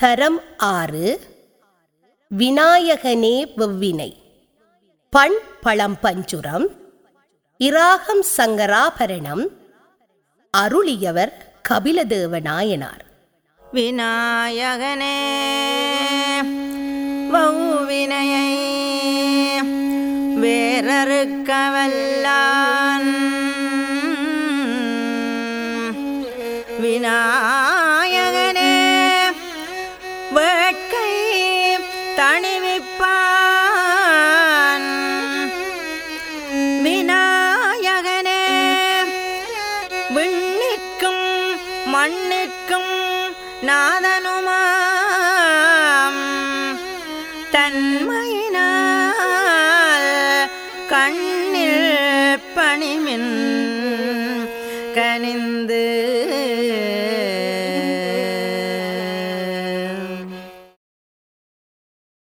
தரம் ஆறு விநாயகனே வெவ்வினை பண் பழம் பஞ்சுரம் இராகம் சங்கராபரணம் அருளியவர் கபிலதேவநாயனார் விநாயகனே வௌவினையை வேறறுக்கவல்லான் விநாயகனே